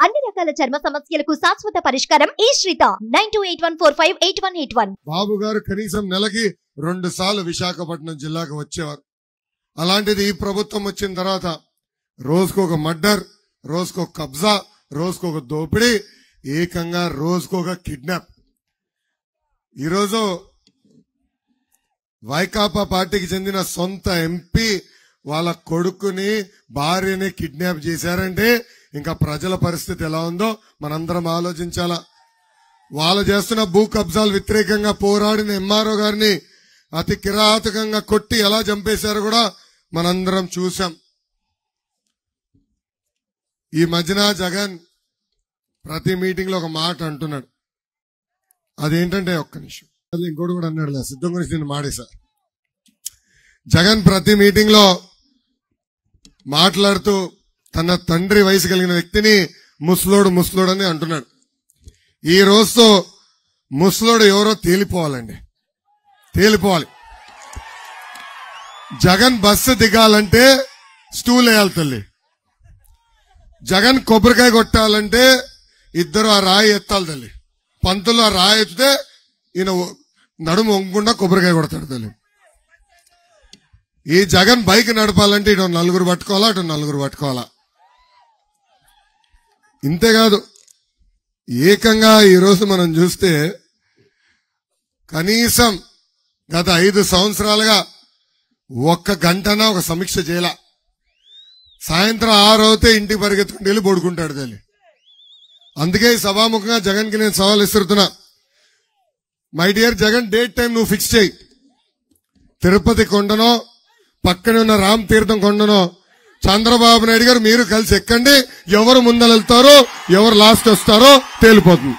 అన్ని రకాల చర్మ సమస్యలకు శాశ్వత పరిష్కారం ఈ శ్రీత nine two eight one four five eight one eight one బాబు గారు కనీసం నెలకి రెండు సార్లు విశాఖపట్నం జిల్లాకు వచ్చేవారు అలాంటిది ఈ ప్రభుత్వం వచ్చిన తర్వాత రోజుకు ఒక మర్డర్ రోజుకు ఒక కబ్జా రోజుకు ఒక దోపిడీ ఏకంగా రోజుకు ఒక కిడ్నాప్ ఈరోజు వైకాపా పార్టీకి చెందిన సొంత ఎంపీ వాళ్ళ కొడుకుని భార్యని కిడ్నాప్ చేశారంటే ఇంకా ప్రజల పరిస్థితి ఎలా ఉందో మనందరం ఆలోచించాలా వాళ్ళు చేస్తున్న భూ కబ్జాలు వ్యతిరేకంగా పోరాడిన ఎంఆర్ఓ గారిని అతి కిరాతకంగా కొట్టి ఎలా చంపేశారో కూడా మనందరం చూసాం ఈ మధ్యన జగన్ ప్రతి మీటింగ్ లో ఒక మాట అంటున్నాడు అదేంటంటే ఒక్క నిమిషం అది ఇంకోటి కూడా అన్నాడు లే, సిద్ధం గురించి నేను మాడేశా జగన్ ప్రతి మీటింగ్ లో మాట్లాడుతూ తన తండ్రి వయసు కలిగిన వ్యక్తిని ముసలోడు ముసలోడు అని అంటున్నాడు ఈ రోజుతో ముసలోడు ఎవరో తేలిపోవాలండి తేలిపోవాలి జగన్ బస్సు దిగాలంటే స్టూల్ వేయాలి తల్లి జగన్ కొబ్బరికాయ కొట్టాలంటే ఇద్దరు ఆ రాయి ఎత్తాలి తల్లి పంతులు ఆ రాయి ఎత్తితే ఈయన ఒ- నడుము వంగకుండా కొబ్బరికాయ కొడతాడు తల్లి ఈ జగన్ బైక్ నడపాలంటే ఇటు నలుగురు పట్టుకోవాలా అటు నలుగురు పట్టుకోవాలా ఇంతేకాదు ఏకంగా ఈరోజు మనం చూస్తే కనీసం గత ఐదు సంవత్సరాలుగా ఒక్క గంటన ఒక సమీక్ష చేయాల సాయంత్రం ఆరు అవుతే ఇంటికి పరిగెత్తుకుంటూ వెళ్ళి పడుకుంటాడు తల్లి అందుకే ఈ సభాముఖంగా జగన్ కి నేను సవాల్ ఇస్తున్నా my dear Jagan date time నువ్వు ఫిక్స్ చేయి తిరుపతి కొండనో పక్కనే ఉన్న రామ్ తీర్థం కొండనో చంద్రబాబు నాయుడు గారు మీరు కలిసి ఎక్కండి ఎవరు ముందర వెళ్తారో ఎవరు లాస్ట్ వస్తారో తేలిపోతుంది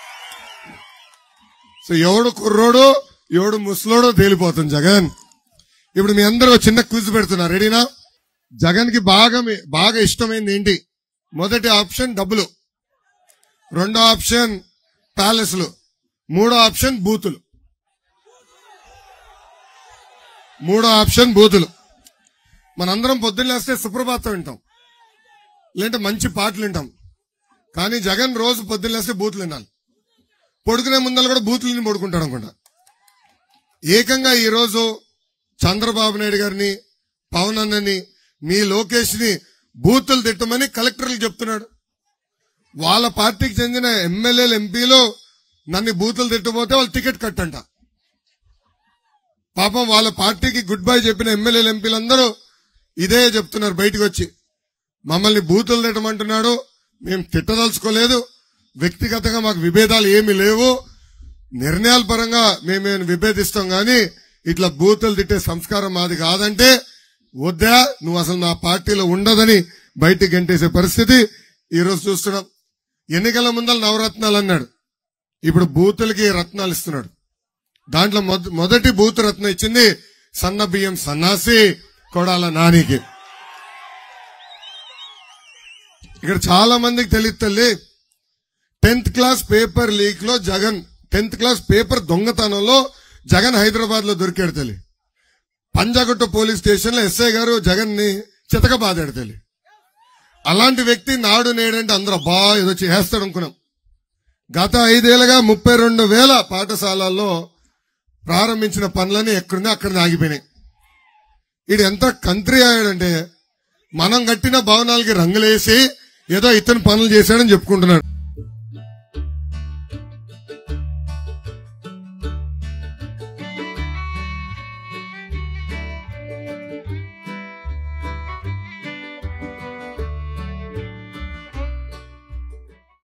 సో ఎవడు కుర్రోడు ఎవడు ముసలోడో తేలిపోతుంది జగన్ ఇప్పుడు మీ అందరూ ఒక చిన్న క్విజ్ పెడుతున్నారు రెడీనా జగన్ కి బాగా మీ- బాగా ఇష్టమైంది ఏంటి మొదటి ఆప్షన్ డబ్బులు రెండో ఆప్షన్ ప్యాలెస్లు మూడో ఆప్షన్ బూతులు మూడో ఆప్షన్ బూతులు మనందరం పొద్దున్న లేస్తే సుప్రభాతం వింటాం లేదంటే మంచి పాటలు వింటాం కానీ జగన్ రోజు పొద్దున్న లేస్తే బూతులు వినాలి పడుకునే ముందర కూడా బూతులు విని పడుకుంటాడు అనుకుంటా ఏకంగా ఈ రోజు చంద్రబాబు నాయుడు గారిని పవన్ అన్నని మీ లోకేష్ ని బూతులు తిట్టమని కలెక్టర్లు చెప్తున్నాడు వాళ్ళ పార్టీకి చెందిన ఎమ్మెల్యేలు ఎంపీలు నన్ను బూతులు తిట్టబోతే వాళ్ళు టికెట్ కట్టంట పాపం వాళ్ళ పార్టీకి గుడ్ బై చెప్పిన ఎమ్మెల్యేలు ఎంపీలందరూ ఇదే చెప్తున్నారు బయటకు వచ్చి మమ్మల్ని బూతులు తిట్టమంటున్నాడు మేము తిట్టదలుచుకోలేదు వ్యక్తిగతంగా మాకు విభేదాలు ఏమీ లేవు నిర్ణయాల పరంగా మేము విభేదిస్తాం గాని ఇట్లా బూతులు తిట్టే సంస్కారం మాది కాదంటే వద్దా నువ్వు అసలు నా పార్టీలో ఉండదని బయటికి గంటేసే పరిస్థితి ఈ రోజు చూస్తున్నాం ఎన్నికల ముందర నవరత్నాలు అన్నాడు ఇప్పుడు బూతులకి రత్నాలు ఇస్తున్నాడు దాంట్లో మొద- మొదటి బూత్ రత్నం ఇచ్చింది సన్న బియ్యం సన్నాసి కొడాల నానికి ఇక్కడ చాలా మందికి తెలియదు తల్లి టెన్త్ క్లాస్ పేపర్ లీక్ లో జగన్ టెన్త్ క్లాస్ పేపర్ దొంగతనంలో జగన్ హైదరాబాద్ లో దొరికాడు తల్లి పంజాగుట్ట పోలీస్ స్టేషన్ లో ఎస్ఐ గారు జగన్ ని చితక బాదాడు తల్లి అలాంటి వ్యక్తి నాడు నేడంటే అందరూ బా ఏదో చేస్తాడు అనుకున్నాం గత ఐదేళ్లుగా ముప్పై రెండు వేల పాఠశాలల్లో ప్రారంభించిన పనులని ఎక్కడుందో అక్కడ ఆగిపోయినాయి ఇది ఎంత కంట్రీ అయ్యాడంటే మనం కట్టిన భవనాలకి రంగులేసి ఏదో ఇతను పనులు చేశాడని చెప్పుకుంటున్నాడు